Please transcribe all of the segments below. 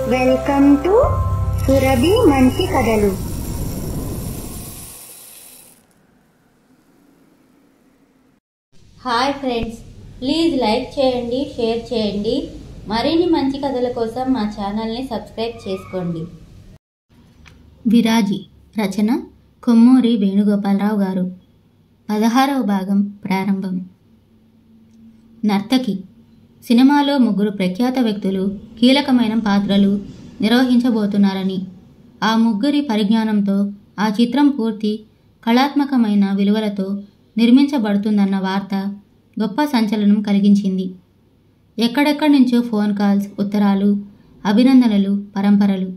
welcome to Surabhi మంచి కథలు hi friends please like చేయండి షేర్ చేయండి మరిన్ని మంచి కథల కోసం మా ఛానల్ని సబ్స్క్రైబ్ చేసుకోండి విరాజి రచన కొమ్మూరి వేణుగోపాలరావు గారు పదహారవ భాగం ప్రారంభం నర్తకి సినిమాలో ముగ్గురు ప్రఖ్యాత వ్యక్తులు కీలకమైన పాత్రలు నిర్వహించబోతున్నారని ఆ ముగ్గురి పరిజ్ఞానంతో ఆ చిత్రం పూర్తి కళాత్మకమైన విలువలతో నిర్మించబడుతుందన్న వార్త గొప్ప సంచలనం కలిగించింది ఎక్కడెక్కడి నుంచో ఫోన్ కాల్స్ ఉత్తరాలు అభినందనలు పరంపరలు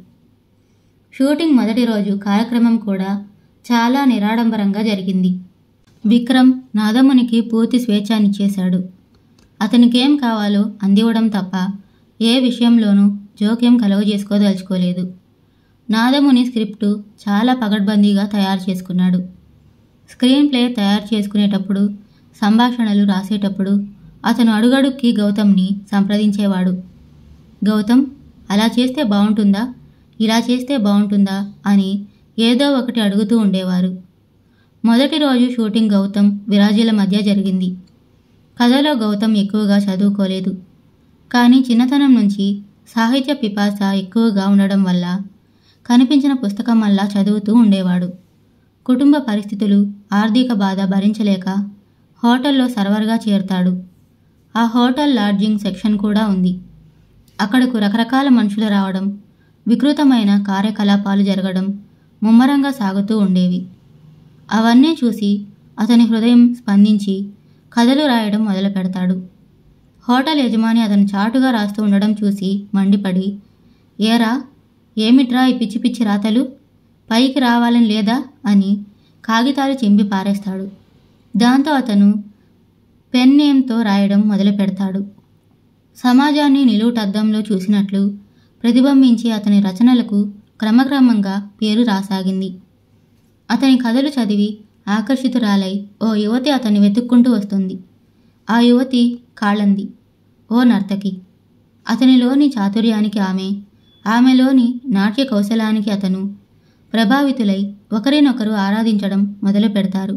షూటింగ్ మొదటి రోజు కార్యక్రమం కూడా చాలా నిరాడంబరంగా జరిగింది విక్రమ్ నాదమునికి పూర్తి స్వేచ్ఛనిచ్చేశాడు అతనికేం కావాలో అందివ్వడం తప్ప ఏ విషయంలోనూ జోక్యం కలుగజేసుకోదలుచుకోలేదు నాదముని స్క్రిప్టు చాలా పగడ్బందీగా తయారు చేసుకున్నాడు స్క్రీన్ ప్లే తయారు చేసుకునేటప్పుడు సంభాషణలు రాసేటప్పుడు అతను అడుగడుక్కి గౌతమ్ని సంప్రదించేవాడు గౌతమ్ అలా చేస్తే బాగుంటుందా ఇలా చేస్తే బాగుంటుందా అని ఏదో ఒకటి అడుగుతూ ఉండేవారు మొదటి రోజు షూటింగ్ గౌతమ్ విరాజుల మధ్య జరిగింది కథలో గౌతమ్ ఎక్కువగా చదువుకోలేదు కానీ చిన్నతనం నుంచి సాహిత్య పిపాస ఎక్కువగా ఉండడం వల్ల కనిపించిన పుస్తకం వల్ల చదువుతూ ఉండేవాడు కుటుంబ పరిస్థితులు ఆర్థిక బాధ భరించలేక హోటల్లో సర్వర్గా చేరుతాడు ఆ హోటల్ లాడ్జింగ్ సెక్షన్ కూడా ఉంది అక్కడకు రకరకాల మనుషులు రావడం వికృతమైన కార్యకలాపాలు జరగడం ముమ్మరంగా సాగుతూ ఉండేవి అవన్నీ చూసి అతని హృదయం స్పందించి కథలు రాయడం మొదలు పెడతాడు హోటల్ యజమాని అతను చాటుగా రాస్తూ ఉండడం చూసి మండిపడి ఏరా ఏమిట్రా ఈ పిచ్చి పిచ్చి రాతలు పైకి రావాలని లేదా అని కాగితాలు చింపి పారేస్తాడు దాంతో అతను పెన్ నేమ్తో రాయడం మొదలు పెడతాడు సమాజాన్ని నిలువుటద్దంలో చూసినట్లు ప్రతిబింబించి అతని రచనలకు క్రమక్రమంగా పేరు రాసాగింది అతని కథలు చదివి ఆకర్షితురాలై ఓ యువతి అతన్ని వెతుక్కుంటూ వస్తుంది ఆ యువతి కాళంది ఓ నర్తకి అతనిలోని చాతుర్యానికి ఆమె ఆమెలోని నాట్య కౌశలానికి అతను ప్రభావితులై ఒకరినొకరు ఆరాధించడం మొదలు పెడతారు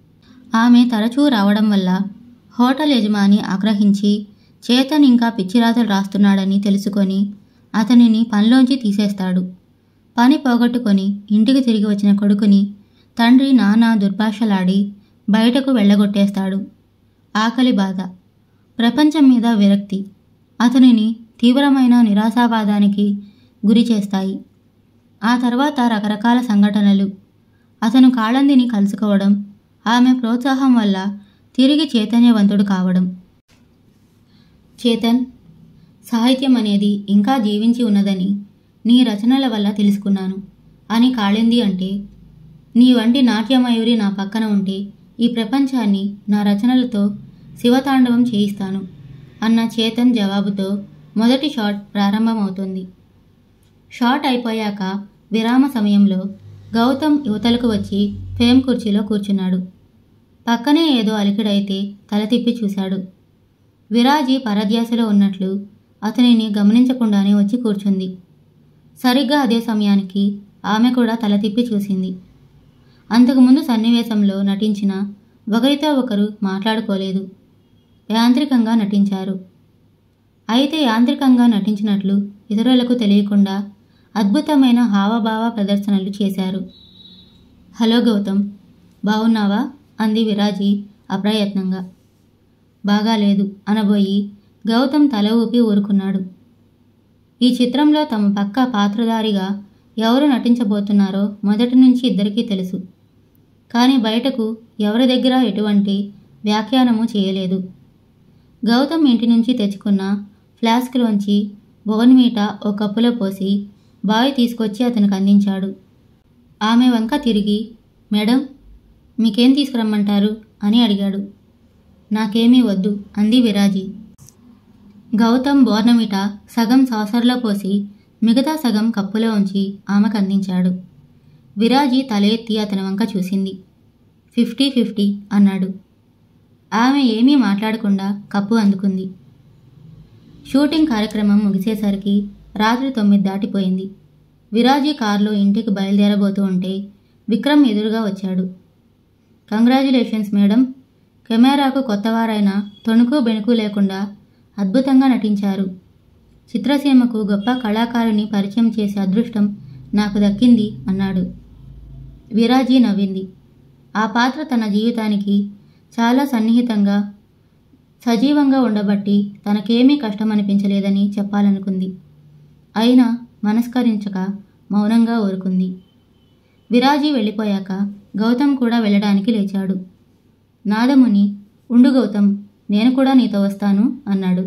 ఆమె తరచూ రావడం వల్ల హోటల్ యజమాని ఆగ్రహించి చేతన్ ఇంకా పిచ్చిరాతలు రాస్తున్నాడని తెలుసుకొని అతనిని పనిలోంచి తీసేస్తాడు పని పోగొట్టుకొని ఇంటికి తిరిగి వచ్చిన కొడుకుని తండ్రి నానా దుర్భాషలాడి బయటకు వెళ్ళగొట్టేస్తాడు ఆకలి బాధ ప్రపంచం మీద విరక్తి అతనిని తీవ్రమైన నిరాశావాదానికి గురి చేస్తాయి ఆ తర్వాత రకరకాల సంఘటనలు అతను కాళందిని కలుసుకోవడం ఆమె ప్రోత్సాహం వల్ల తిరిగి చైతన్యవంతుడు కావడం చేతన్ సాహిత్యం అనేది ఇంకా జీవించి ఉన్నదని నీ రచనల వల్ల తెలుసుకున్నాను అని కాళింది అంటే నీ వంటి నాట్యమయూరి నా పక్కన ఉంటే ఈ ప్రపంచాన్ని నా రచనలతో శివతాండవం చేయిస్తాను అన్న చేతన్ జవాబుతో మొదటి షాట్ ప్రారంభమవుతుంది షాట్ అయిపోయాక విరామ సమయంలో గౌతమ్ యువతలకు వచ్చి ఫేమ్ కుర్చీలో కూర్చున్నాడు పక్కనే ఏదో అలికిడైతే తల తిప్పి చూశాడు విరాజి పరధ్యాసలో ఉన్నట్లు అతనిని గమనించకుండానే వచ్చి కూర్చుంది సరిగ్గా అదే సమయానికి ఆమె కూడా తల తిప్పి చూసింది అంతకుముందు సన్నివేశంలో నటించిన ఒకరితో ఒకరు మాట్లాడుకోలేదు యాంత్రికంగా నటించారు అయితే యాంత్రికంగా నటించినట్లు ఇతరులకు తెలియకుండా అద్భుతమైన హావభావ ప్రదర్శనలు చేశారు హలో గౌతమ్ బాగున్నావా అంది విరాజి అప్రయత్నంగా బాగాలేదు అనబోయి గౌతమ్ తల ఊపి ఊరుకున్నాడు ఈ చిత్రంలో తమ పక్క పాత్రధారిగా ఎవరు నటించబోతున్నారో మొదటి నుంచి ఇద్దరికీ తెలుసు కానీ బయటకు ఎవరి దగ్గర ఎటువంటి వ్యాఖ్యానము చేయలేదు గౌతమ్ ఇంటి నుంచి తెచ్చుకున్న ఫ్లాస్క్లోంచి బోన్మీట ఓ కప్పులో పోసి బాయ్ తీసుకొచ్చి అతనికి అందించాడు ఆమె వంక తిరిగి మేడం మీకేం తీసుకురమ్మంటారు అని అడిగాడు నాకేమీ వద్దు అంది విరాజి గౌతమ్ బోర్నమిట సగం సాసర్లో పోసి మిగతా సగం కప్పులో ఉంచి ఆమెకు అందించాడు విరాజి తల ఎత్తి అతని వంక చూసింది ఫిఫ్టీ ఫిఫ్టీ అన్నాడు ఆమె ఏమీ మాట్లాడకుండా కప్పు అందుకుంది షూటింగ్ కార్యక్రమం ముగిసేసరికి రాత్రి తొమ్మిది దాటిపోయింది విరాజీ కారులో ఇంటికి బయలుదేరబోతూ ఉంటే విక్రమ్ ఎదురుగా వచ్చాడు కంగ్రాచులేషన్స్ మేడం కెమెరాకు కొత్తవారైన తొణుకు బెణుకు లేకుండా అద్భుతంగా నటించారు చిత్రసీమకు గొప్ప కళాకారుని పరిచయం చేసే అదృష్టం నాకు దక్కింది అన్నాడు విరాజీ నవ్వింది ఆ పాత్ర తన జీవితానికి చాలా సన్నిహితంగా సజీవంగా ఉండబట్టి తనకేమీ కష్టమనిపించలేదని చెప్పాలనుకుంది అయినా మనస్కరించక మౌనంగా ఊరుకుంది విరాజీ వెళ్ళిపోయాక గౌతమ్ కూడా వెళ్ళడానికి లేచాడు నాదముని ఉండు గౌతమ్ నేను కూడా నీతో వస్తాను అన్నాడు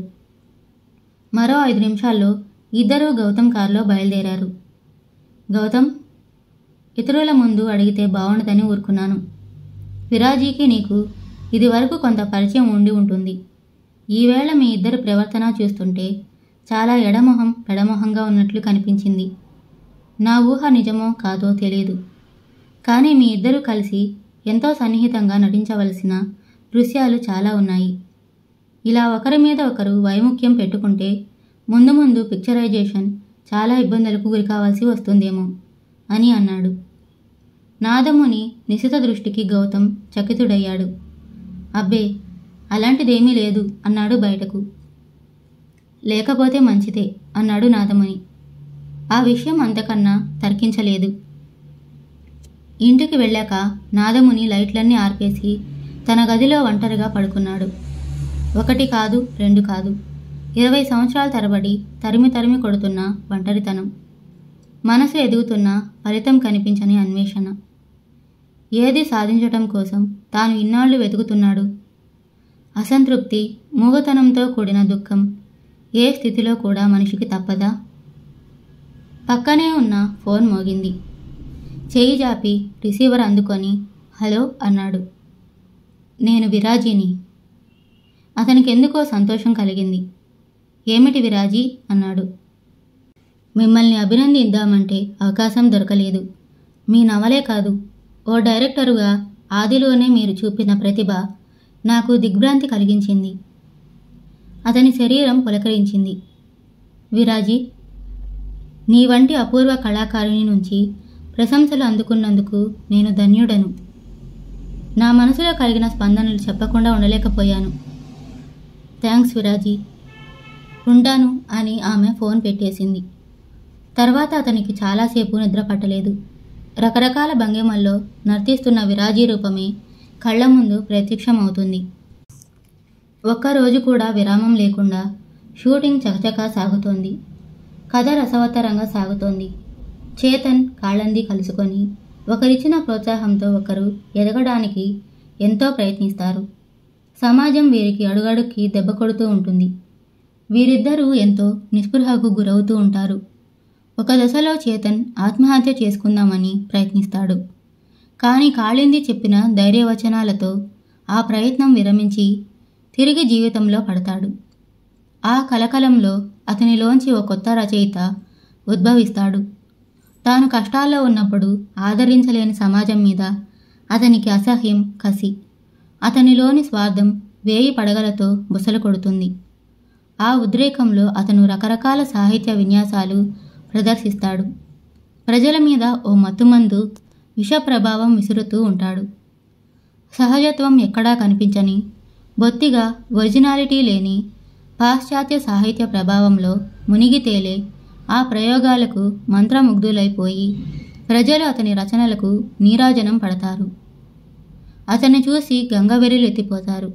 మరో ఐదు నిమిషాల్లో ఇద్దరూ గౌతమ్ కారులో బయలుదేరారు గౌతమ్ ఇతరుల ముందు అడిగితే బాగుండదని ఊరుకున్నాను విరాజీకి నీకు ఇది వరకు కొంత పరిచయం ఉండి ఉంటుంది ఈవేళ మీ ఇద్దరి ప్రవర్తన చూస్తుంటే చాలా ఎడమొహం పెడమొహంగా ఉన్నట్లు కనిపించింది నా ఊహ నిజమో కాదో తెలియదు కానీ మీ ఇద్దరూ కలిసి ఎంతో సన్నిహితంగా నటించవలసిన దృశ్యాలు చాలా ఉన్నాయి ఇలా ఒకరి మీద ఒకరు వైముఖ్యం పెట్టుకుంటే ముందు ముందు పిక్చరైజేషన్ చాలా ఇబ్బందులకు గురికావాల్సి వస్తుందేమో అని అన్నాడు నాదముని నిశిత దృష్టికి గౌతమ్ చకితుడయ్యాడు అబ్బే అలాంటిదేమీ లేదు అన్నాడు బయటకు లేకపోతే మంచిదే అన్నాడు నాదముని ఆ విషయం అంతకన్నా తర్కించలేదు ఇంటికి వెళ్ళాక నాదముని లైట్లన్నీ ఆర్పేసి తన గదిలో ఒంటరిగా పడుకున్నాడు ఒకటి కాదు రెండు కాదు ఇరవై సంవత్సరాల తరబడి తరిమి తరిమి కొడుతున్న ఒంటరితనం మనసు ఎదుగుతున్న ఫలితం కనిపించని అన్వేషణ ఏది సాధించటం కోసం తాను ఇన్నాళ్ళు వెతుకుతున్నాడు అసంతృప్తి మూగతనంతో కూడిన దుఃఖం ఏ స్థితిలో కూడా మనిషికి తప్పదా పక్కనే ఉన్న ఫోన్ మోగింది చేయి జాపి రిసీవర్ అందుకొని హలో అన్నాడు నేను విరాజీని అతనికి ఎందుకో సంతోషం కలిగింది ఏమిటి విరాజీ అన్నాడు మిమ్మల్ని అభినందిద్దామంటే అవకాశం దొరకలేదు మీ నవలే కాదు ఓ డైరెక్టరుగా ఆదిలోనే మీరు చూపిన ప్రతిభ నాకు దిగ్భ్రాంతి కలిగించింది అతని శరీరం పులకరించింది విరాజీ నీ వంటి అపూర్వ కళాకారుని నుంచి ప్రశంసలు అందుకున్నందుకు నేను ధన్యుడను నా మనసులో కలిగిన స్పందనలు చెప్పకుండా ఉండలేకపోయాను థ్యాంక్స్ విరాజీ ఉంటాను అని ఆమె ఫోన్ పెట్టేసింది తర్వాత అతనికి చాలాసేపు నిద్ర పట్టలేదు రకరకాల భంగిమల్లో నర్తిస్తున్న విరాజీ రూపమే కళ్ళ ముందు ప్రత్యక్షమవుతుంది ఒక్కరోజు కూడా విరామం లేకుండా షూటింగ్ చకచకా సాగుతోంది కథ రసవత్తరంగా సాగుతోంది చేతన్ కాళంది కలుసుకొని ఒకరిచ్చిన ప్రోత్సాహంతో ఒకరు ఎదగడానికి ఎంతో ప్రయత్నిస్తారు సమాజం వీరికి అడుగడుక్కి దెబ్బ కొడుతూ ఉంటుంది వీరిద్దరూ ఎంతో నిస్పృహకు గురవుతూ ఉంటారు ఒక దశలో చేతన్ ఆత్మహత్య చేసుకుందామని ప్రయత్నిస్తాడు కానీ కాళింది చెప్పిన ధైర్యవచనాలతో ఆ ప్రయత్నం విరమించి తిరిగి జీవితంలో పడతాడు ఆ కలకలంలో అతనిలోంచి ఓ కొత్త రచయిత ఉద్భవిస్తాడు తాను కష్టాల్లో ఉన్నప్పుడు ఆదరించలేని సమాజం మీద అతనికి అసహ్యం కసి అతనిలోని స్వార్థం వేయి పడగలతో బుసలు కొడుతుంది ఆ ఉద్రేకంలో అతను రకరకాల సాహిత్య విన్యాసాలు ప్రదర్శిస్తాడు ప్రజల మీద ఓ మత్తుమందు విష ప్రభావం విసురుతూ ఉంటాడు సహజత్వం ఎక్కడా కనిపించని బొత్తిగా ఒరిజినాలిటీ లేని పాశ్చాత్య సాహిత్య ప్రభావంలో మునిగి తేలే ఆ ప్రయోగాలకు మంత్రముగ్ధులైపోయి ప్రజలు అతని రచనలకు నీరాజనం పడతారు అతన్ని చూసి గంగవెర్రిలు ఎత్తిపోతారు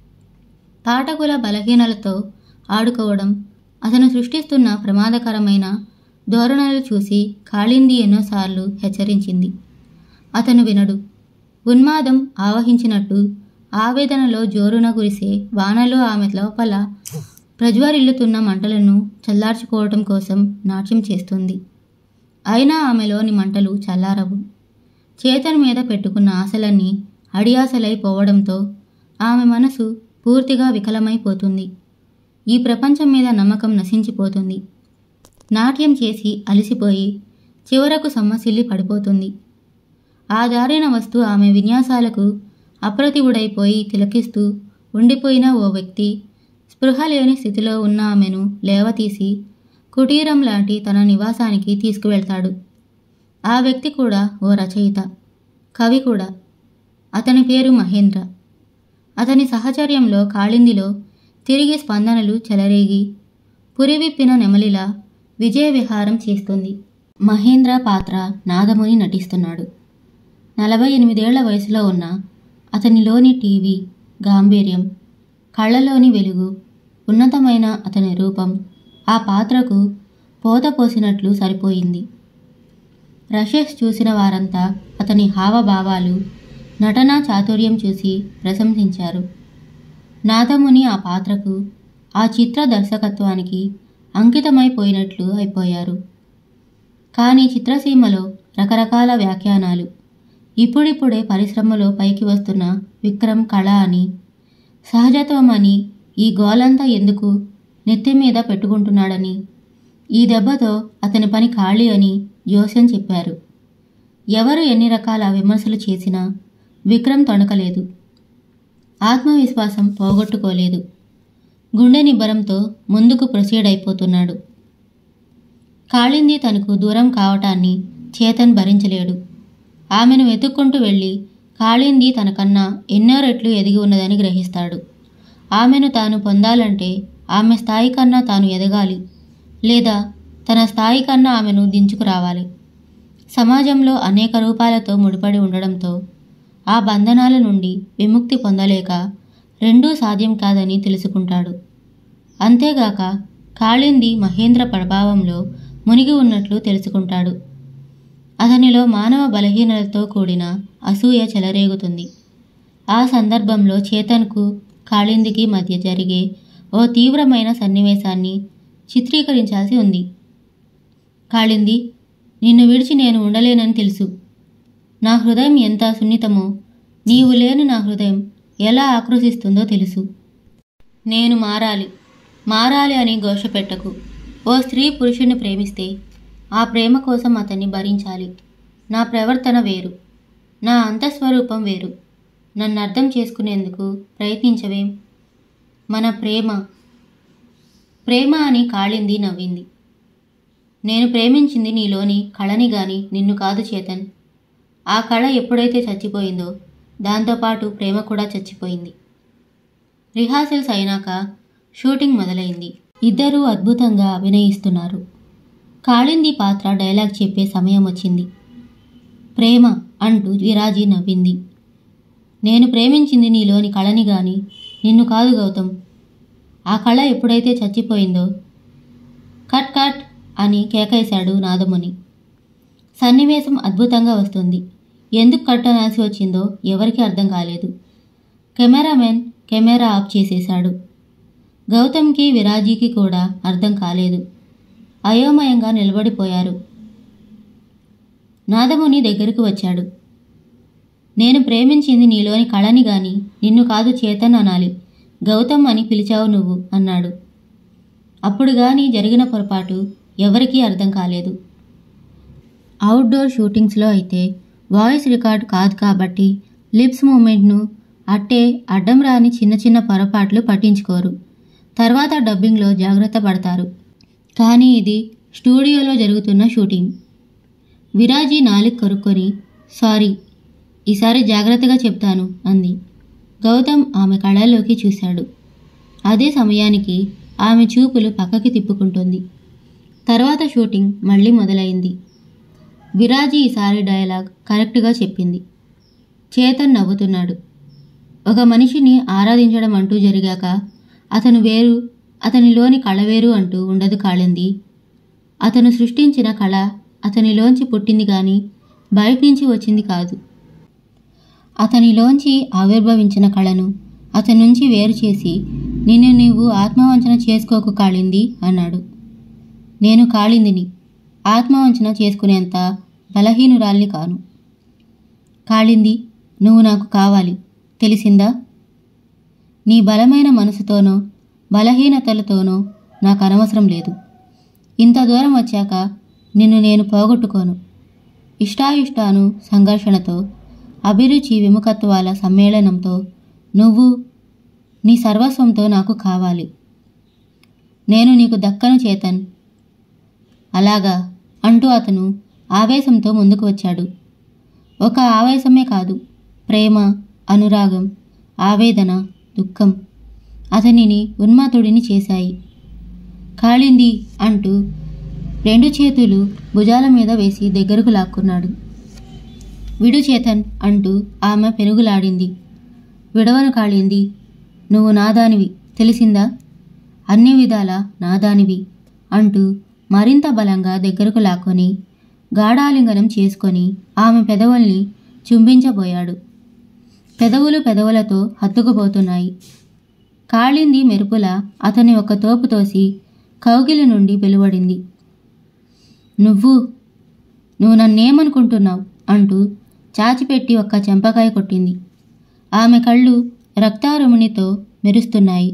పాఠకుల బలహీనలతో ఆడుకోవడం అతను సృష్టిస్తున్న ప్రమాదకరమైన ధోరణులు చూసి కాళింది ఎన్నోసార్లు హెచ్చరించింది అతను వినడు ఉన్మాదం ఆవహించినట్టు ఆవేదనలో జోరున కురిసే వానలో ఆమె లోపల ప్రజ్వరిల్లుతున్న మంటలను చల్లార్చుకోవటం కోసం నాట్యం చేస్తుంది అయినా ఆమెలోని మంటలు చల్లారవు చేతన్ మీద పెట్టుకున్న ఆశలన్నీ అడియాసలైపోవడంతో ఆమె మనసు పూర్తిగా వికలమైపోతుంది ఈ ప్రపంచం మీద నమ్మకం నశించిపోతుంది నాట్యం చేసి అలసిపోయి చివరకు సమ్మసిల్లి పడిపోతుంది ఆ దారిన వస్తూ ఆమె విన్యాసాలకు అప్రతివుడైపోయి తిలకిస్తూ ఉండిపోయిన ఓ వ్యక్తి స్పృహ లేని స్థితిలో ఉన్న ఆమెను లేవతీసి కుటీరం లాంటి తన నివాసానికి తీసుకువెళ్తాడు ఆ వ్యక్తి కూడా ఓ రచయిత కవి కూడా అతని పేరు మహేంద్ర అతని సహచర్యంలో కాళిందిలో తిరిగి స్పందనలు చెలరేగి పురివిప్పిన నెమలిలా విజయ విహారం చేస్తుంది మహేంద్ర పాత్ర నాదముని నటిస్తున్నాడు నలభై ఎనిమిదేళ్ల వయసులో ఉన్న అతనిలోని టీవీ గాంభీర్యం కళ్ళలోని వెలుగు ఉన్నతమైన అతని రూపం ఆ పాత్రకు పోత పోసినట్లు సరిపోయింది రషెస్ చూసిన వారంతా అతని హావభావాలు నటనా చాతుర్యం చూసి ప్రశంసించారు నాదముని ఆ పాత్రకు ఆ చిత్ర దర్శకత్వానికి అంకితమైపోయినట్లు అయిపోయారు కానీ చిత్రసీమలో రకరకాల వ్యాఖ్యానాలు ఇప్పుడిప్పుడే పరిశ్రమలో పైకి వస్తున్న విక్రమ్ కళ అని సహజత్వం అని ఈ గోలంతా ఎందుకు నెత్తి మీద పెట్టుకుంటున్నాడని ఈ దెబ్బతో అతని పని ఖాళీ అని జోస్యం చెప్పారు ఎవరు ఎన్ని రకాల విమర్శలు చేసినా విక్రమ్ తొణకలేదు ఆత్మవిశ్వాసం పోగొట్టుకోలేదు గుండె నిబ్బరంతో ముందుకు ప్రొసీడ్ అయిపోతున్నాడు కాళింది తనకు దూరం కావటాన్ని చేతన్ భరించలేడు ఆమెను వెతుక్కుంటూ వెళ్ళి కాళింది తనకన్నా ఎన్నో రెట్లు ఎదిగి ఉన్నదని గ్రహిస్తాడు ఆమెను తాను పొందాలంటే ఆమె స్థాయి కన్నా తాను ఎదగాలి లేదా తన స్థాయి కన్నా ఆమెను దించుకురావాలి సమాజంలో అనేక రూపాలతో ముడిపడి ఉండడంతో ఆ బంధనాల నుండి విముక్తి పొందలేక రెండూ సాధ్యం కాదని తెలుసుకుంటాడు అంతేగాక కాళింది మహేంద్ర ప్రభావంలో మునిగి ఉన్నట్లు తెలుసుకుంటాడు అతనిలో మానవ బలహీనలతో కూడిన అసూయ చెలరేగుతుంది ఆ సందర్భంలో చేతన్కు కాళిందికి మధ్య జరిగే ఓ తీవ్రమైన సన్నివేశాన్ని చిత్రీకరించాల్సి ఉంది కాళింది నిన్ను విడిచి నేను ఉండలేనని తెలుసు నా హృదయం ఎంత సున్నితమో నీవు లేని నా హృదయం ఎలా ఆక్రోశిస్తుందో తెలుసు నేను మారాలి మారాలి అని ఘోష పెట్టకు ఓ స్త్రీ పురుషుణ్ణి ప్రేమిస్తే ఆ ప్రేమ కోసం అతన్ని భరించాలి నా ప్రవర్తన వేరు నా అంతఃస్వరూపం వేరు నన్ను అర్థం చేసుకునేందుకు ప్రయత్నించవేం మన ప్రేమ ప్రేమ అని కాళింది నవ్వింది నేను ప్రేమించింది నీలోని కళని గాని నిన్ను కాదు చేతన్ ఆ కళ ఎప్పుడైతే చచ్చిపోయిందో దాంతోపాటు ప్రేమ కూడా చచ్చిపోయింది రిహార్సల్స్ అయినాక షూటింగ్ మొదలైంది ఇద్దరూ అద్భుతంగా అభినయిస్తున్నారు కాళింది పాత్ర డైలాగ్ చెప్పే సమయం వచ్చింది ప్రేమ అంటూ విరాజీ నవ్వింది నేను ప్రేమించింది నీలోని కళని గాని నిన్ను కాదు గౌతమ్ ఆ కళ ఎప్పుడైతే చచ్చిపోయిందో కట్ కట్ అని కేకేశాడు నాదముని సన్నివేశం అద్భుతంగా వస్తుంది ఎందుకు కట్ అనాల్సి వచ్చిందో ఎవరికీ అర్థం కాలేదు కెమెరామెన్ కెమెరా ఆఫ్ చేసేశాడు గౌతమ్కి విరాజీకి కూడా అర్థం కాలేదు అయోమయంగా నిలబడిపోయారు నాదముని దగ్గరకు వచ్చాడు నేను ప్రేమించింది నీలోని కళని గాని నిన్ను కాదు చేతన్ అనాలి గౌతమ్ అని పిలిచావు నువ్వు అన్నాడు అప్పుడు గాని జరిగిన పొరపాటు ఎవరికీ అర్థం కాలేదు అవుట్డోర్ షూటింగ్స్లో అయితే వాయిస్ రికార్డ్ కాదు కాబట్టి లిప్స్ మూమెంట్ను అట్టే అడ్డం రాని చిన్న చిన్న పొరపాట్లు పట్టించుకోరు తర్వాత డబ్బింగ్లో జాగ్రత్త పడతారు కానీ ఇది స్టూడియోలో జరుగుతున్న షూటింగ్ విరాజీ నాలుగు కొరుక్కొని సారీ ఈసారి జాగ్రత్తగా చెప్తాను అంది గౌతమ్ ఆమె కళ్ళల్లోకి చూశాడు అదే సమయానికి ఆమె చూపులు పక్కకి తిప్పుకుంటుంది తర్వాత షూటింగ్ మళ్ళీ మొదలైంది విరాజీ ఈసారి డైలాగ్ కరెక్ట్గా చెప్పింది చేతన్ నవ్వుతున్నాడు ఒక మనిషిని ఆరాధించడం అంటూ జరిగాక అతను వేరు అతనిలోని కళ వేరు అంటూ ఉండదు కాళింది అతను సృష్టించిన కళ అతనిలోంచి పుట్టింది కానీ బయట నుంచి వచ్చింది కాదు అతనిలోంచి ఆవిర్భవించిన కళను అతని నుంచి వేరు చేసి నిన్ను నీవు ఆత్మవంచన చేసుకోకు కాళింది అన్నాడు నేను కాళిందిని ఆత్మవంచన చేసుకునేంత బలహీనురాల్ని కాను కాళింది నువ్వు నాకు కావాలి తెలిసిందా నీ బలమైన మనసుతోనో బలహీనతలతోనో నాకు అనవసరం లేదు ఇంత దూరం వచ్చాక నిన్ను నేను పోగొట్టుకోను ఇష్టాయిష్టాను సంఘర్షణతో అభిరుచి విముఖత్వాల సమ్మేళనంతో నువ్వు నీ సర్వస్వంతో నాకు కావాలి నేను నీకు దక్కను చేతన్ అలాగా అంటూ అతను ఆవేశంతో ముందుకు వచ్చాడు ఒక ఆవేశమే కాదు ప్రేమ అనురాగం ఆవేదన దుఃఖం అతనిని ఉన్మాతుడిని చేశాయి కాళింది అంటూ రెండు చేతులు భుజాల మీద వేసి దగ్గరకు లాక్కున్నాడు విడు చేతన్ అంటూ ఆమె పెనుగులాడింది విడవను కాళింది నువ్వు నాదానివి తెలిసిందా అన్ని విధాల నాదానివి అంటూ మరింత బలంగా దగ్గరకు లాక్కొని గాఢాలింగనం చేసుకొని ఆమె పెదవుల్ని చుంబించబోయాడు పెదవులు పెదవులతో హత్తుకుపోతున్నాయి కాళింది మెరుపుల అతని ఒక తోపు తోసి కౌగిలి నుండి వెలువడింది నువ్వు నువ్వు నన్నేమనుకుంటున్నావు అంటూ చాచిపెట్టి ఒక్క చెంపకాయ కొట్టింది ఆమె కళ్ళు రక్తారుమునితో మెరుస్తున్నాయి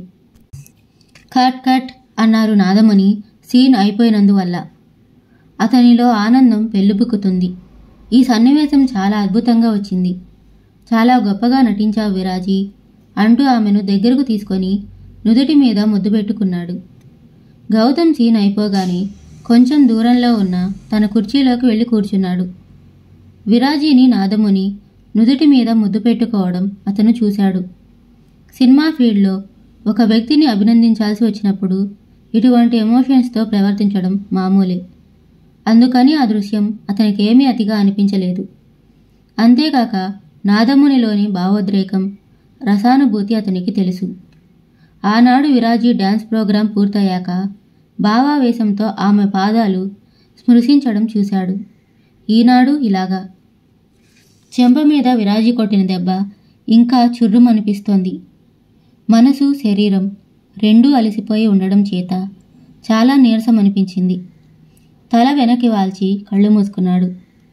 కట్ కట్ అన్నారు నాదముని సీన్ అయిపోయినందువల్ల అతనిలో ఆనందం పెళ్ళుబుక్కుతుంది ఈ సన్నివేశం చాలా అద్భుతంగా వచ్చింది చాలా గొప్పగా నటించావు విరాజీ అంటూ ఆమెను దగ్గరకు తీసుకొని నుదుటి మీద ముద్దు పెట్టుకున్నాడు గౌతమ్ సీన్ అయిపోగానే కొంచెం దూరంలో ఉన్న తన కుర్చీలోకి వెళ్ళి కూర్చున్నాడు విరాజీని నాదముని నుదుటి మీద ముద్దు పెట్టుకోవడం అతను చూశాడు సినిమా ఫీల్డ్లో ఒక వ్యక్తిని అభినందించాల్సి వచ్చినప్పుడు ఇటువంటి ఎమోషన్స్తో ప్రవర్తించడం మామూలే అందుకని ఆ దృశ్యం అతనికి ఏమీ అతిగా అనిపించలేదు అంతేకాక నాదమునిలోని భావోద్రేకం రసానుభూతి అతనికి తెలుసు ఆనాడు విరాజీ డ్యాన్స్ ప్రోగ్రాం పూర్తయ్యాక భావావేశంతో ఆమె పాదాలు స్మృశించడం చూశాడు ఈనాడు ఇలాగా చెంప మీద విరాజీ కొట్టిన దెబ్బ ఇంకా చుర్రుమనిపిస్తోంది మనసు శరీరం రెండూ అలసిపోయి ఉండడం చేత చాలా నీరసం అనిపించింది తల వెనక్కి వాల్చి కళ్ళు మూసుకున్నాడు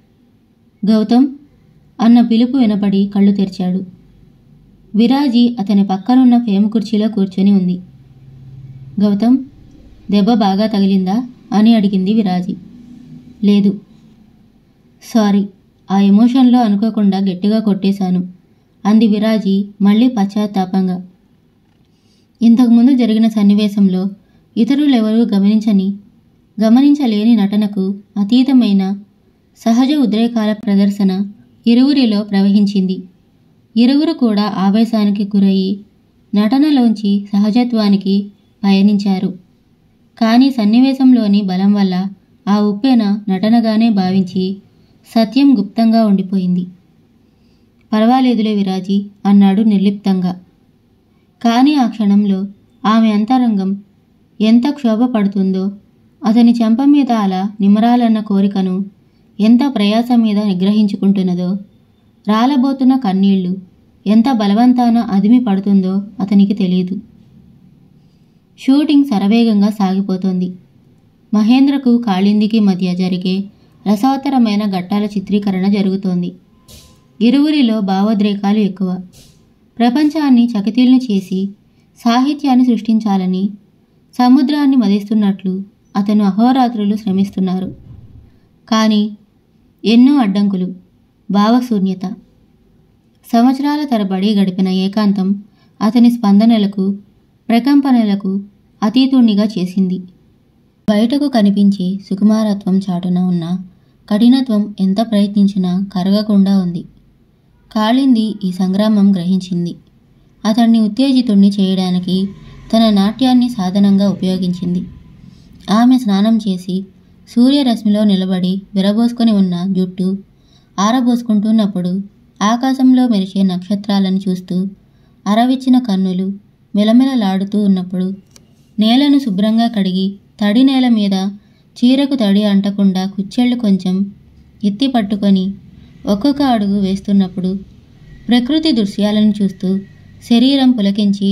గౌతమ్ అన్న పిలుపు వినపడి కళ్ళు తెరిచాడు విరాజీ అతని పక్కనున్న ఫేమ కుర్చీలో కూర్చొని ఉంది గౌతమ్ దెబ్బ బాగా తగిలిందా అని అడిగింది విరాజీ లేదు సారీ ఆ ఎమోషన్లో అనుకోకుండా గట్టిగా కొట్టేశాను అంది విరాజీ మళ్ళీ పశ్చాత్తాపంగా ఇంతకుముందు జరిగిన సన్నివేశంలో ఇతరులెవరూ గమనించని గమనించలేని నటనకు అతీతమైన సహజ ఉద్రేకాల ప్రదర్శన ఇరువురిలో ప్రవహించింది ఇరువురు కూడా ఆవేశానికి గురయ్యి నటనలోంచి సహజత్వానికి పయనించారు కానీ సన్నివేశంలోని బలం వల్ల ఆ ఉప్పెన నటనగానే భావించి సత్యం గుప్తంగా ఉండిపోయింది పర్వాలేదులే విరాజీ అన్నాడు నిర్లిప్తంగా కానీ ఆ క్షణంలో ఆమె అంతరంగం ఎంత క్షోభపడుతుందో అతని చెంప మీద అలా నిమరాలన్న కోరికను ఎంత ప్రయాస మీద నిగ్రహించుకుంటున్నదో రాలబోతున్న కన్నీళ్లు ఎంత బలవంతాన అదిమి పడుతుందో అతనికి తెలియదు షూటింగ్ శరవేగంగా సాగిపోతోంది మహేంద్రకు కాళిందికి మధ్య జరిగే రసవత్తరమైన ఘట్టాల చిత్రీకరణ జరుగుతోంది ఇరువురిలో భావోద్రేకాలు ఎక్కువ ప్రపంచాన్ని చకితీలను చేసి సాహిత్యాన్ని సృష్టించాలని సముద్రాన్ని మదిస్తున్నట్లు అతను అహోరాత్రులు శ్రమిస్తున్నారు కానీ ఎన్నో అడ్డంకులు భావశూన్యత సంవత్సరాల తరబడి గడిపిన ఏకాంతం అతని స్పందనలకు ప్రకంపనలకు అతీతుణ్ణిగా చేసింది బయటకు కనిపించే సుకుమారత్వం చాటున ఉన్న కఠినత్వం ఎంత ప్రయత్నించినా కరగకుండా ఉంది కాళింది ఈ సంగ్రామం గ్రహించింది అతన్ని ఉత్తేజితుణ్ణి చేయడానికి తన నాట్యాన్ని సాధనంగా ఉపయోగించింది ఆమె స్నానం చేసి సూర్యరశ్మిలో నిలబడి విరబోసుకొని ఉన్న జుట్టు ఆరబోసుకుంటున్నప్పుడు ఆకాశంలో మెరిసే నక్షత్రాలను చూస్తూ అరవిచ్చిన కన్నులు మెలమెలలాడుతూ ఉన్నప్పుడు నేలను శుభ్రంగా కడిగి తడి నేల మీద చీరకు తడి అంటకుండా కుచ్చెళ్ళు కొంచెం ఎత్తి పట్టుకొని ఒక్కొక్క అడుగు వేస్తున్నప్పుడు ప్రకృతి దృశ్యాలను చూస్తూ శరీరం పులకించి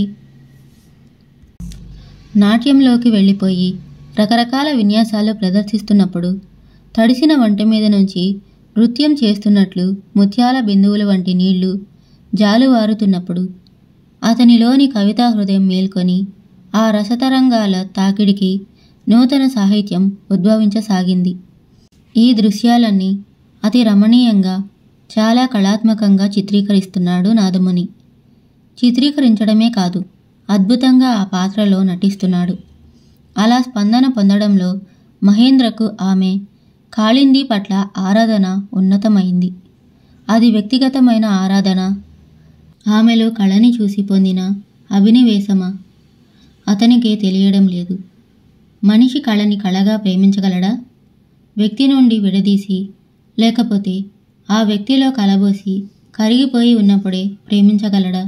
నాట్యంలోకి వెళ్ళిపోయి రకరకాల విన్యాసాలు ప్రదర్శిస్తున్నప్పుడు తడిసిన వంట మీద నుంచి నృత్యం చేస్తున్నట్లు ముత్యాల బిందువుల వంటి నీళ్లు జాలువారుతున్నప్పుడు అతనిలోని కవితా హృదయం మేల్కొని ఆ రసతరంగాల తాకిడికి నూతన సాహిత్యం ఉద్భవించసాగింది ఈ దృశ్యాలన్నీ అతి రమణీయంగా చాలా కళాత్మకంగా చిత్రీకరిస్తున్నాడు నాదముని చిత్రీకరించడమే కాదు అద్భుతంగా ఆ పాత్రలో నటిస్తున్నాడు అలా స్పందన పొందడంలో మహేంద్రకు ఆమె కాళింది పట్ల ఆరాధన ఉన్నతమైంది అది వ్యక్తిగతమైన ఆరాధన ఆమెలో కళని చూసి పొందిన అభినవేశమా అతనికే తెలియడం లేదు మనిషి కళని కళగా ప్రేమించగలడా వ్యక్తి నుండి విడదీసి లేకపోతే ఆ వ్యక్తిలో కలబోసి కరిగిపోయి ఉన్నప్పుడే ప్రేమించగలడా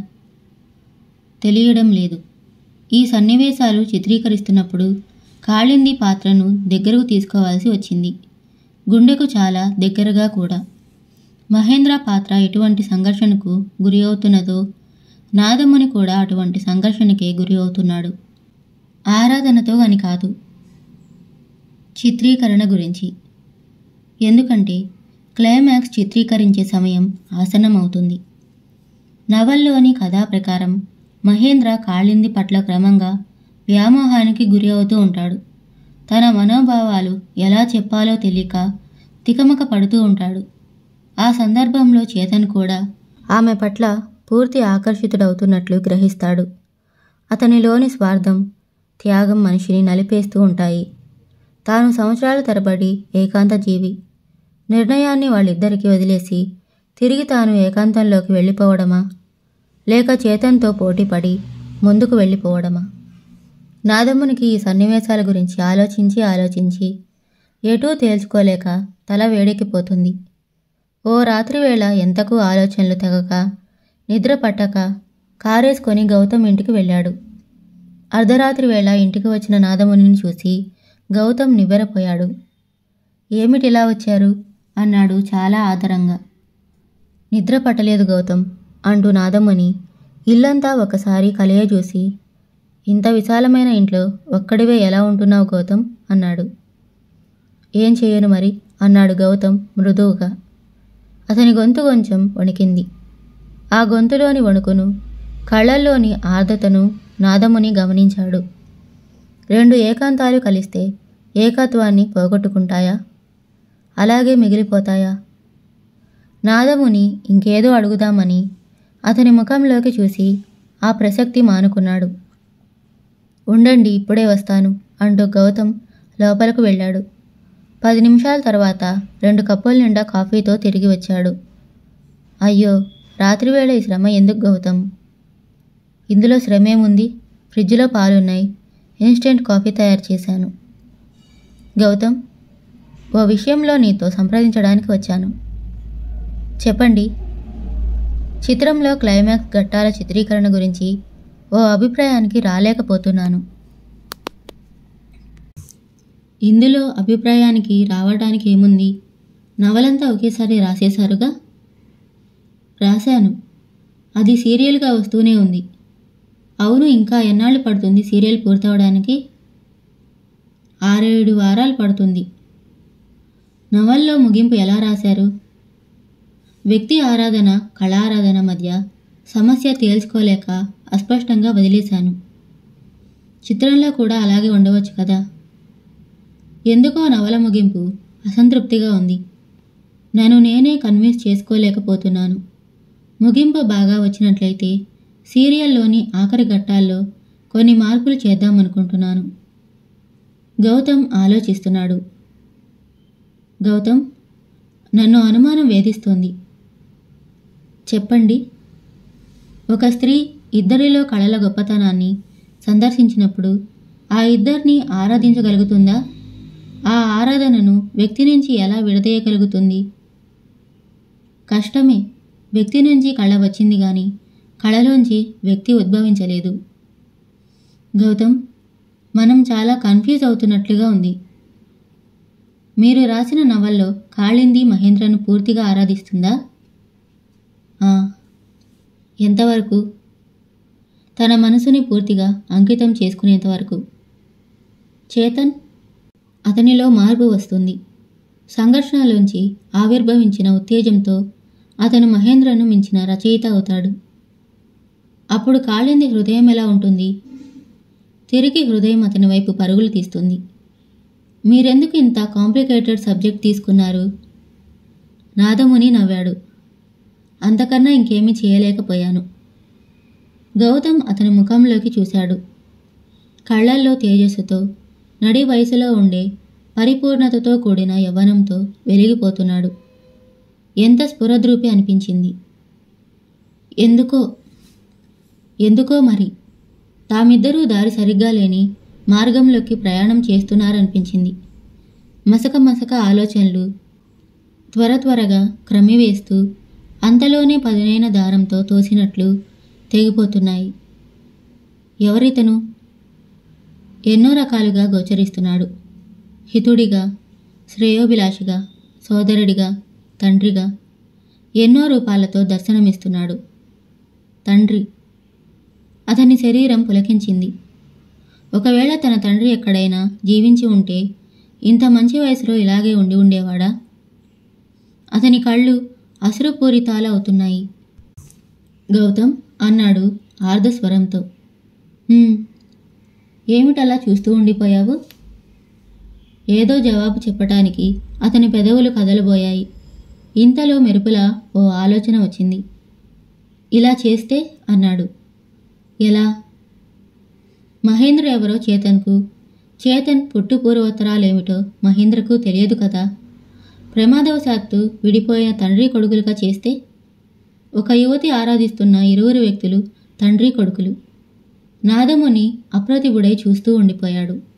తెలియడం లేదు ఈ సన్నివేశాలు చిత్రీకరిస్తున్నప్పుడు కాళింది పాత్రను దగ్గరకు తీసుకోవాల్సి వచ్చింది గుండెకు చాలా దగ్గరగా కూడా మహేంద్ర పాత్ర ఎటువంటి సంఘర్షణకు గురి అవుతున్నదో నాదముని కూడా అటువంటి సంఘర్షణకే గురి అవుతున్నాడు ఆరాధనతో అని కాదు చిత్రీకరణ గురించి ఎందుకంటే క్లైమాక్స్ చిత్రీకరించే సమయం ఆసన్నమవుతుంది నవల్లోని కథా ప్రకారం మహేంద్ర కాళింది పట్ల క్రమంగా వ్యామోహానికి గురి అవుతూ ఉంటాడు తన మనోభావాలు ఎలా చెప్పాలో తెలియక తికమక పడుతూ ఉంటాడు ఆ సందర్భంలో చేతన్ కూడా ఆమె పట్ల పూర్తి ఆకర్షితుడవుతున్నట్లు గ్రహిస్తాడు అతనిలోని స్వార్థం త్యాగం మనిషిని నలిపేస్తూ ఉంటాయి తాను సంవత్సరాల తరబడి ఏకాంత జీవి నిర్ణయాన్ని వాళ్ళిద్దరికీ వదిలేసి తిరిగి తాను ఏకాంతంలోకి వెళ్ళిపోవడమా లేక చేతన్తో పోటీపడి ముందుకు వెళ్ళిపోవడమా నాదమ్మునికి ఈ సన్నివేశాల గురించి ఆలోచించి ఆలోచించి ఎటూ తేల్చుకోలేక తల వేడెక్కిపోతుంది ఓ రాత్రివేళ ఎంతకు ఆలోచనలు తెగక నిద్ర పట్టక కారేసుకొని గౌతమ్ ఇంటికి వెళ్ళాడు అర్ధరాత్రి వేళ ఇంటికి వచ్చిన నాదమునిని చూసి గౌతమ్ నివ్వెరపోయాడు ఏమిటిలా వచ్చారు అన్నాడు చాలా ఆదరంగా నిద్ర పట్టలేదు గౌతమ్ అంటూ నాదముని ఇల్లంతా ఒకసారి కలియజూసి ఇంత విశాలమైన ఇంట్లో ఒక్కడివే ఎలా ఉంటున్నావు గౌతమ్ అన్నాడు ఏం చేయను మరి అన్నాడు గౌతమ్ మృదువుగా అతని గొంతు కొంచెం వణికింది ఆ గొంతులోని వణుకును కళ్ళల్లోని ఆర్ద్రతను నాదముని గమనించాడు రెండు ఏకాంతాలు కలిస్తే ఏకత్వాన్ని పోగొట్టుకుంటాయా అలాగే మిగిలిపోతాయా నాదముని ఇంకేదో అడుగుదామని అతని ముఖంలోకి చూసి ఆ ప్రసక్తి మానుకున్నాడు ఉండండి ఇప్పుడే వస్తాను అంటూ గౌతమ్ లోపలకు వెళ్ళాడు పది నిమిషాల తర్వాత రెండు కప్పుల నిండా కాఫీతో తిరిగి వచ్చాడు అయ్యో రాత్రివేళ ఈ శ్రమ ఎందుకు గౌతమ్ ఇందులో శ్రమేముంది ఫ్రిడ్జ్లో పాలున్నాయి ఇన్స్టెంట్ కాఫీ తయారు చేశాను గౌతమ్ ఓ విషయంలో నీతో సంప్రదించడానికి వచ్చాను చెప్పండి చిత్రంలో క్లైమాక్స్ ఘట్టాల చిత్రీకరణ గురించి ఓ అభిప్రాయానికి రాలేకపోతున్నాను ఇందులో అభిప్రాయానికి రావడానికి ఏముంది నవలంతా ఒకేసారి రాసేశారుగా రాశాను అది సీరియల్గా వస్తూనే ఉంది అవును ఇంకా ఎన్నాళ్ళు పడుతుంది సీరియల్ పూర్తవడానికి ఆరేడు వారాలు పడుతుంది నవల్లో ముగింపు ఎలా రాశారు వ్యక్తి ఆరాధన కళారాధన మధ్య సమస్య తేల్చుకోలేక అస్పష్టంగా వదిలేశాను చిత్రంలో కూడా అలాగే ఉండవచ్చు కదా ఎందుకో నవల ముగింపు అసంతృప్తిగా ఉంది నన్ను నేనే కన్విన్స్ చేసుకోలేకపోతున్నాను ముగింపు బాగా వచ్చినట్లయితే సీరియల్లోని ఆఖరి ఘట్టాల్లో కొన్ని మార్పులు చేద్దామనుకుంటున్నాను గౌతమ్ ఆలోచిస్తున్నాడు గౌతమ్ నన్ను అనుమానం వేధిస్తోంది చెప్పండి ఒక స్త్రీ ఇద్దరిలో కళల గొప్పతనాన్ని సందర్శించినప్పుడు ఆ ఇద్దరిని ఆరాధించగలుగుతుందా ఆ ఆరాధనను వ్యక్తి నుంచి ఎలా విడదీయగలుగుతుంది కష్టమే వ్యక్తి నుంచి కళ వచ్చింది కానీ కళలోంచి వ్యక్తి ఉద్భవించలేదు గౌతమ్ మనం చాలా కన్ఫ్యూజ్ అవుతున్నట్లుగా ఉంది మీరు రాసిన నవల్లో కాళింది మహేంద్రను పూర్తిగా ఆరాధిస్తుందా ఆ, ఎంతవరకు తన మనసుని పూర్తిగా అంకితం చేసుకునేంతవరకు చేతన్ అతనిలో మార్పు వస్తుంది సంఘర్షణలోంచి ఆవిర్భవించిన ఉత్తేజంతో అతను మహేంద్రను మించిన రచయిత అవుతాడు అప్పుడు కాళింది హృదయం ఎలా ఉంటుంది తిరిగి హృదయం అతని వైపు పరుగులు తీస్తుంది మీరెందుకు ఇంత కాంప్లికేటెడ్ సబ్జెక్ట్ తీసుకున్నారు నాదముని నవ్వాడు అంతకన్నా ఇంకేమీ చేయలేకపోయాను గౌతమ్ అతని ముఖంలోకి చూశాడు కళ్ళల్లో తేజస్సుతో నడి వయసులో ఉండే పరిపూర్ణతతో కూడిన యవ్వనంతో వెలిగిపోతున్నాడు ఎంత స్ఫురద్రూపి అనిపించింది ఎందుకో ఎందుకో మరి తామిద్దరూ దారి సరిగ్గా లేని మార్గంలోకి ప్రయాణం చేస్తున్నారనిపించింది మసక మసక ఆలోచనలు త్వర త్వరగా క్రమివేస్తూ అంతలోనే పదునైన దారంతో తోసినట్లు తెగిపోతున్నాయి ఎవరితను ఎన్నో రకాలుగా గోచరిస్తున్నాడు హితుడిగా శ్రేయోభిలాషిగా సోదరుడిగా తండ్రిగా ఎన్నో రూపాలతో దర్శనమిస్తున్నాడు తండ్రి అతని శరీరం పులకించింది ఒకవేళ తన తండ్రి ఎక్కడైనా జీవించి ఉంటే ఇంత మంచి వయసులో ఇలాగే ఉండి ఉండేవాడా అతని కళ్ళు అసురుపూరితాలు అవుతున్నాయి గౌతమ్ అన్నాడు ఆర్ధస్వరంతో "హ్మ్, ఏమిటలా చూస్తూ ఉండిపోయావు ఏదో జవాబు చెప్పటానికి అతని పెదవులు కదలబోయాయి ఇంతలో మెరుపులా ఓ ఆలోచన వచ్చింది ఇలా చేస్తే అన్నాడు ఎలా మహేంద్ర ఎవరో చేతన్కు చేతన్ పుట్టు పూర్వోత్తరాలేమిటో మహేంద్రకు తెలియదు కదా ప్రమాదవశాత్తు విడిపోయిన తండ్రి కొడుకులుగా చేస్తే ఒక యువతి ఆరాధిస్తున్న ఇరువురు వ్యక్తులు తండ్రి కొడుకులు నాదముని అప్రతిభుడై చూస్తూ ఉండిపోయాడు